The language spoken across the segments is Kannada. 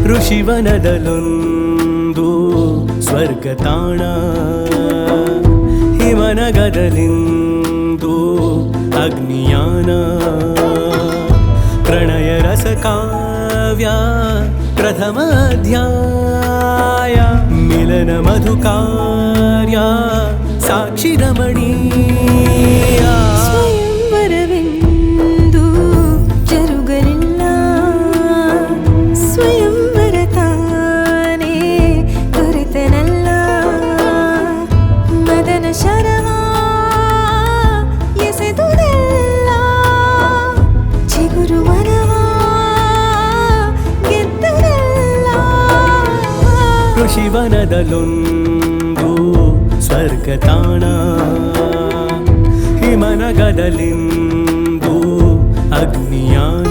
ಋಷಿವನದಲ್ಲೊಂದು ಸ್ವರ್ಗ ತಾಣ ಹಿಮನಗದಲಿಂದು ಅಗ್ನಿಯಾನ ಪ್ರಣಯ ರಸ ಕಾವ್ಯ ಪ್ರಥಮ ಅಧ್ಯಾಯ ಮಿಲನ ಮಧು ಕಾರ್ಯ ಸಾಕ್ಷಿ ರಮಣೀಯ ಸ್ವಯಂವರವೆಂದು ಜರುಗಲಿಲ್ಲ ಸ್ವಯಂವರ ತಾನೇ ದೊರೆತನಲ್ಲ ಮದನ ಶರವ ಎಸೆದುದೆಲ್ಲ ಚಿಗುರುವನವ ಗೆದ್ದದೆಲ್ಲ ಋಷಿವನದಲ್ಲೊಂದು ಸ್ವರ್ಗ ತಾಣ ಹಿಮನಗದಲಿಂದು ಅಗ್ನಿಯಾನ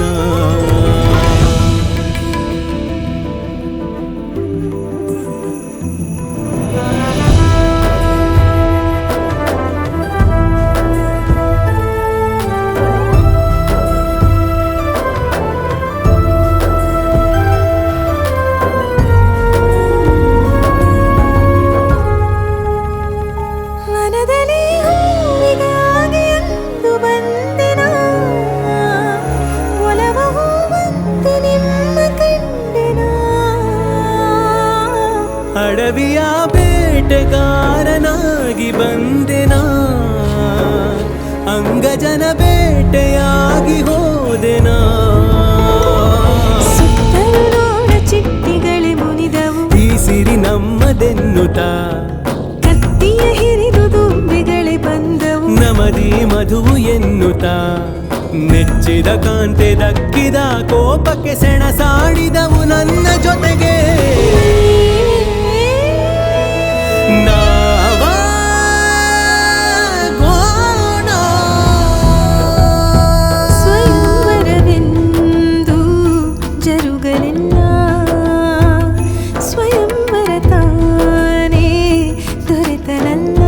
ಮನದಲ್ಲಿ ಹೂವಿಗಾಗಿ ಅಂದು ಬಂದೆನ ಒಲವ ಹೂವಂತೆ ನಿಮ್ಮ ಕಂಡೆನ ಅಡವಿಯ ಬೇಟೆಗಾರನಾಗಿ ಬಂದೆನಾ ಅಂಗಜನ ಬೇಟೆಯಾಗಿ ಹೋದೆನಾ ಸುತ್ತಲೂ ನೋಡ ಚಿಟ್ಟಿಗಳೇ ಮುನಿದವು ಈ ಸಿರಿ ನಮ್ಮದೆನ್ನುತ್ತ ಕತ್ತಿಯ ಹಿರಿದು ದುಂಬಿಗಳೇ ಬಂದವು ನಮದಿ ಮಧುವು ಎನ್ನುತ್ತ ನೆಚ್ಚಿದ ಕಾಂತೆ ದಕ್ಕಿದ ಕೋಪಕ್ಕೆ ಸೆಣಸಾಡಿದವು ನನ್ನ ಜೊತೆಗೆ ನಾವಾಗೋಣ. ಸ್ವಯಂವರವೆಂದು ಜರುಗಲಿಲ್ಲ ಸ್ವಯಂವರ ತಾನೇ ದೊರೆತನಲ್ಲ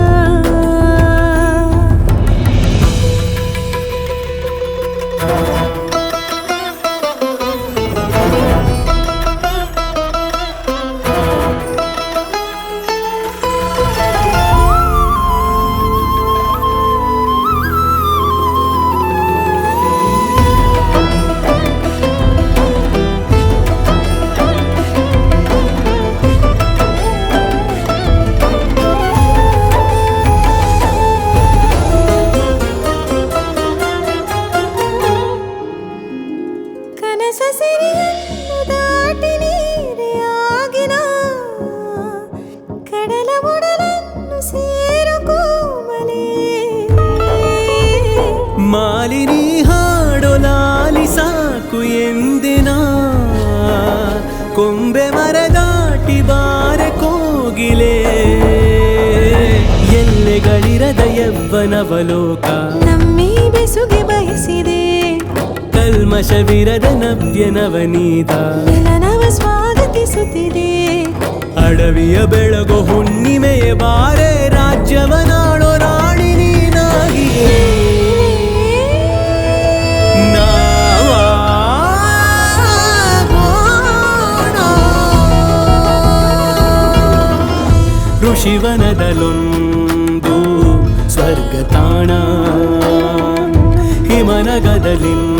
ಕನಸ ಸಿರಿಯನ್ನು ದಾಟಿ ನೀರೆ ಆಗಿನ ಕಡಲ ಒಡಲನ್ನು ಸೇರು ಕೋಮಲೆ ಮಾಲಿನಿ ಹಾಡೋ ಲಾಲಿ ಸಾಕು ಎಂದಿನ ಕೊಂಬೆ ಮರ ದಾಟಿ ಬಾರೆ ಕೋಗಿಲೆ ಎಲ್ಲೆಗಳಿರದ ಯವ್ವನವಲೋಕ ನಮ್ಮಿ ಬೆಸುಗೆ ಬಯಸಿದೆ ಕಲ್ಮಶವಿರದ ನವ್ಯ ನವನೀತ ಮಿಲನವ ಸ್ವಾಗತಿಸುತ್ತಿದೆ ಅಡವಿಯ ಬೆಳಗು ಹುಣ್ಣಿಮೆಯ ಬಾರೆ ರಾಜ್ಯವನಾಡೋ ರಾಣಿ ನೀನಾಗಿ ನಾವಾಗೋಣ. ಋಷಿವನದಲ್ಲೊಂದು ಸ್ವರ್ಗ ತಾಣ ಹಿಮನಗದಲಿಂದು